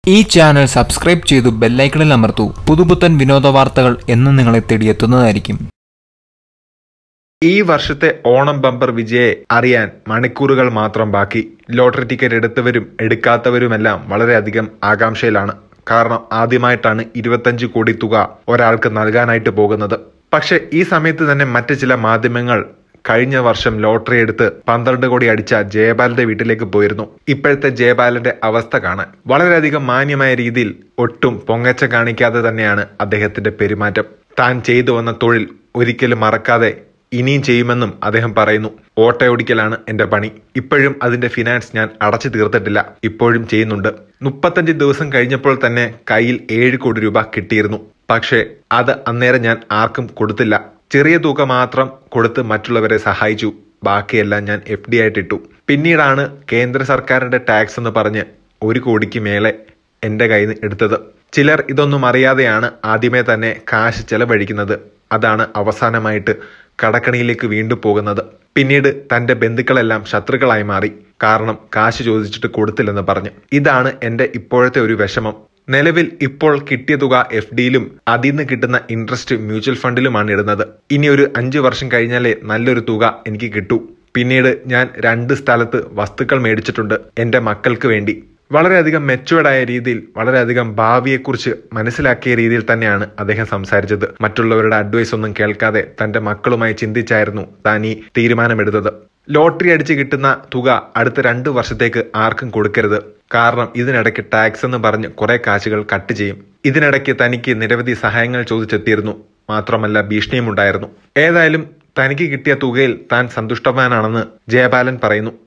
ഈ channel subscribe ചെയ്തു ബെല്ലൈക്കണിൽ അമർത്തൂ പുതുപുത്തൻ വിനോദ വാർത്തകൾ എന്നും നിങ്ങളെ തേടിയെത്തുന്നതായിരിക്കും ഈ വർഷത്തെ ഓണം ബമ്പർ വിജയെ അറിയാൻ മണിക്കൂറുകൾ മാത്രം ബാക്കി ലോട്ടറി ടിക്കറ്റ് എടുത്തവരും എടുക്കാത്തവരുമെല്ലാം വളരെയധികം ആകാംക്ഷയിലാണ് കാരണം ആദ്യമായിട്ടാണ് ഇരുപത്തഞ്ച് കോടി തുക ഒരാൾക്ക് നൽകാനായിട്ട് പോകുന്നത് പക്ഷെ ഈ സമയത്ത് തന്നെ മറ്റ് ചില മാധ്യമങ്ങൾ കഴിഞ്ഞ വർഷം ലോട്ടറി എടുത്ത് പന്ത്രണ്ട് കോടി അടിച്ച ജയപാലിന്റെ വീട്ടിലേക്ക് പോയിരുന്നു ഇപ്പോഴത്തെ ജയപാലിന്റെ അവസ്ഥ കാണാൻ വളരെയധികം മാന്യമായ രീതിയിൽ ഒട്ടും പൊങ്ങച്ച കാണിക്കാതെ തന്നെയാണ് അദ്ദേഹത്തിന്റെ പെരുമാറ്റം താൻ ചെയ്തു വന്ന തൊഴിൽ ഒരിക്കലും മറക്കാതെ ഇനിയും ചെയ്യുമെന്നും അദ്ദേഹം പറയുന്നു ഓട്ടയോടിക്കലാണ് എന്റെ പണി ഇപ്പോഴും അതിന്റെ ഫിനാൻസ് ഞാൻ അടച്ചു തീർത്തിട്ടില്ല ഇപ്പോഴും ചെയ്യുന്നുണ്ട് മുപ്പത്തഞ്ച് ദിവസം കഴിഞ്ഞപ്പോൾ തന്നെ കയ്യിൽ ഏഴ് കോടി രൂപ കിട്ടിയിരുന്നു പക്ഷേ അത് അന്നേരം ഞാൻ ആർക്കും കൊടുത്തില്ല ചെറിയ തുക മാത്രം കൊടുത്ത് മറ്റുള്ളവരെ സഹായിച്ചു ബാക്കിയെല്ലാം ഞാൻ എഫ് ഡി ആയിട്ടിട്ടു പിന്നീടാണ് കേന്ദ്ര സർക്കാരിന്റെ ടാക്സ് എന്ന് പറഞ്ഞ് ഒരു കോടിക്ക് മേലെ എന്റെ കയ്യിൽ നിന്ന് എടുത്തത് ചിലർ ഇതൊന്നും അറിയാതെയാണ് ആദ്യമേ തന്നെ കാശ് ചെലവഴിക്കുന്നത് അതാണ് അവസാനമായിട്ട് കടക്കണിയിലേക്ക് വീണ്ടും പോകുന്നത് പിന്നീട് തന്റെ ബന്ധുക്കളെല്ലാം ശത്രുക്കളായി മാറി കാരണം കാശ് ചോദിച്ചിട്ട് കൊടുത്തില്ലെന്ന് പറഞ്ഞ് ഇതാണ് എന്റെ ഇപ്പോഴത്തെ ഒരു വിഷമം നിലവിൽ ഇപ്പോൾ കിട്ടിയ തുക എഫ് ഡിയിലും അതിൽ നിന്ന് കിട്ടുന്ന ഇൻട്രസ്റ്റ് മ്യൂച്വൽ ഫണ്ടിലുമാണ് ഇടുന്നത് ഇനി ഒരു അഞ്ചു വർഷം കഴിഞ്ഞാലേ നല്ലൊരു തുക എനിക്ക് കിട്ടൂ പിന്നീട് ഞാൻ രണ്ട് സ്ഥലത്ത് വസ്തുക്കൾ മേടിച്ചിട്ടുണ്ട് എൻ്റെ മക്കൾക്ക് വേണ്ടി വളരെയധികം മെച്ചുവേർഡായ രീതിയിൽ വളരെയധികം ഭാവിയെക്കുറിച്ച് മനസ്സിലാക്കിയ രീതിയിൽ തന്നെയാണ് അദ്ദേഹം സംസാരിച്ചത് മറ്റുള്ളവരുടെ അഡ്വൈസ് ഒന്നും കേൾക്കാതെ തന്റെ മക്കളുമായി ചിന്തിച്ചായിരുന്നു താൻ ഈ തീരുമാനമെടുത്തത് ലോട്ടറി അടിച്ച് കിട്ടുന്ന തുക അടുത്ത രണ്ട് വർഷത്തേക്ക് ആർക്കും കൊടുക്കരുത് കാരണം ഇതിനിടയ്ക്ക് ടാക്സ് എന്ന് പറഞ്ഞ് കുറെ കാശുകൾ കട്ട് ചെയ്യും ഇതിനിടയ്ക്ക് തനിക്ക് നിരവധി സഹായങ്ങൾ ചോദിച്ചെത്തിയിരുന്നു മാത്രമല്ല ഭീഷണിയും ഉണ്ടായിരുന്നു ഏതായാലും തനിക്ക് കിട്ടിയ തുകയിൽ താൻ സന്തുഷ്ടവാനാണെന്ന് ജയപാലൻ പറയുന്നു